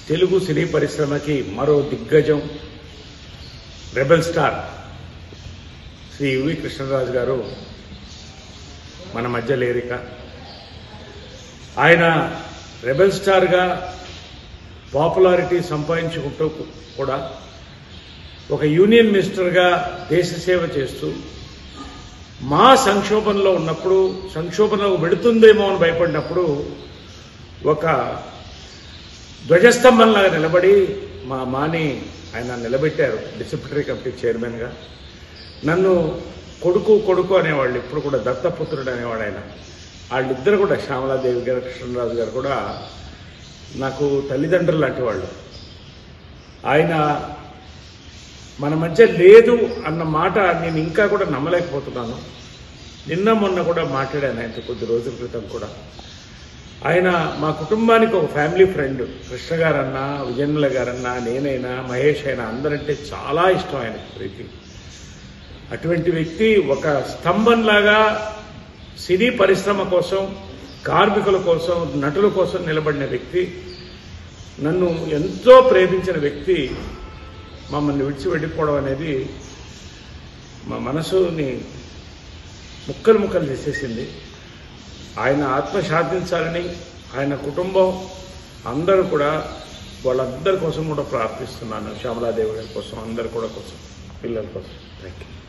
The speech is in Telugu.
తెలుగు సినీ పరిశ్రమకి మరో దిగ్గజం rebel star Shri UV Krishnaraju గారు మన మధ్య లేరిక ఆయన రెబెల్ స్టార్గా పాపులారిటీ సంపాదించుకుంటూ కూడా ఒక యూనియన్ మినిస్టర్గా దేశ సేవ చేస్తూ మా సంక్షోభంలో ఉన్నప్పుడు సంక్షోభంలో వెడుతుందేమో అని భయపడినప్పుడు ఒక ధ్వజస్తంభంలాగా నిలబడి మా మాని ఆయన నిలబెట్టారు డిసిప్లినరీ కమిటీ చైర్మన్గా నన్ను కొడుకు కొడుకు అనేవాళ్ళు ఇప్పుడు కూడా దత్తపుత్రుడు అనేవాడు ఆయన వాళ్ళిద్దరు కూడా శ్యామలాదేవి గారు కృష్ణరాజు గారు కూడా నాకు తల్లిదండ్రులు లాంటి వాళ్ళు ఆయన మన మధ్య లేదు అన్న మాట నేను ఇంకా కూడా నమ్మలేకపోతున్నాను నిన్న మొన్న కూడా మాట్లాడాను ఆయనతో కొద్ది రోజుల క్రితం కూడా ఆయన మా కుటుంబానికి ఒక ఫ్యామిలీ ఫ్రెండ్ కృష్ణ గారన్నా విజయన్మల గారన్నా నేనైనా మహేష్ అయినా అందరంటే చాలా ఇష్టం ఆయన ప్రీతి అటువంటి వ్యక్తి ఒక స్తంభంలాగా సినీ పరిశ్రమ కోసం కార్మికుల కోసం నటుల కోసం నిలబడిన వ్యక్తి నన్ను ఎంతో ప్రేమించిన వ్యక్తి మమ్మల్ని విడిచి వెళ్ళిపోవడం అనేది మా మనసుని ముక్కలు ముక్కలు చేసేసింది ఆయన ఆత్మ శాంతించాలని ఆయన కుటుంబం అందరూ కూడా వాళ్ళందరి కోసం కూడా ప్రార్థిస్తున్నాను శ్యామలాదేవి గారి కోసం అందరి కూడా కోసం పిల్లల కోసం థ్యాంక్ యూ